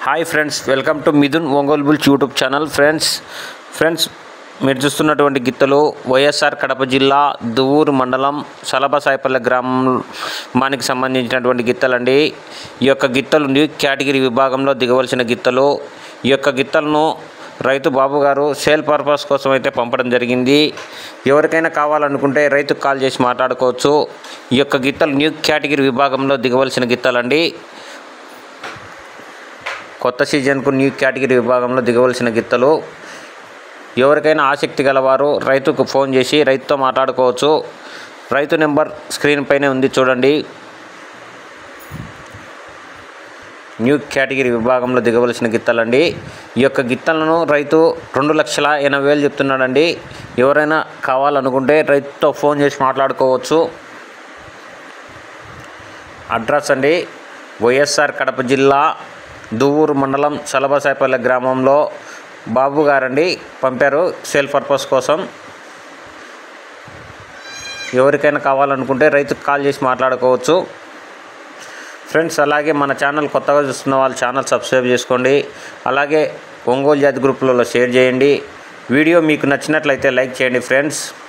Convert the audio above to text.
hi friends welcome to Mithun Ongole bulls YouTube channel friends friends మీరు చూస్తున్నటువంటి గిత్తలు వైఎస్ఆర్ కడప జిల్లా దువ్వూరు మండలం సలభసాయిపల్లె గ్రామానికి సంబంధించినటువంటి గిత్తలండి ఈ యొక్క గిత్తలు న్యూ కేటగిరీ విభాగంలో దిగవలసిన గిత్తలు ఈ యొక్క గిత్తలను రైతు బాబు గారు సేల్ పర్పస్ కోసం అయితే పంపడం జరిగింది ఎవరికైనా కావాలనుకుంటే రైతుకు కాల్ చేసి మాట్లాడుకోవచ్చు ఈ యొక్క గిత్తలు న్యూ కేటగిరీ విభాగంలో దిగవలసిన గిత్తలండి కొత్త సీజన్కు న్యూ కేటగిరీ విభాగంలో దిగవలసిన గిత్తలు ఎవరికైనా ఆసక్తి గలవారు రైతుకు ఫోన్ చేసి రైతుతో మాట్లాడుకోవచ్చు రైతు నెంబర్ స్క్రీన్ పైనే ఉంది చూడండి న్యూ కేటగిరీ విభాగంలో దిగవలసిన గిత్తలండి ఈ యొక్క గిత్తలను రైతు రెండు లక్షల ఎనభై వేలు చెప్తున్నాడండి ఎవరైనా కావాలనుకుంటే రైతుతో ఫోన్ చేసి మాట్లాడుకోవచ్చు అడ్రస్ అండి వైఎస్ఆర్ కడప జిల్లా దువ్వూరు మండలం సలభసాయపల్లె గ్రామంలో బాబు గారండి పంపారు సేల్ పర్పస్ కోసం ఎవరికైనా కావాలనుకుంటే రైతుకు కాల్ చేసి మాట్లాడుకోవచ్చు ఫ్రెండ్స్ అలాగే మన ఛానల్ కొత్తగా చూస్తున్న వాళ్ళు ఛానల్ సబ్స్క్రైబ్ చేసుకోండి అలాగే ఒంగోలు జాతి గ్రూపులలో షేర్ చేయండి వీడియో మీకు నచ్చినట్లయితే లైక్ చేయండి ఫ్రెండ్స్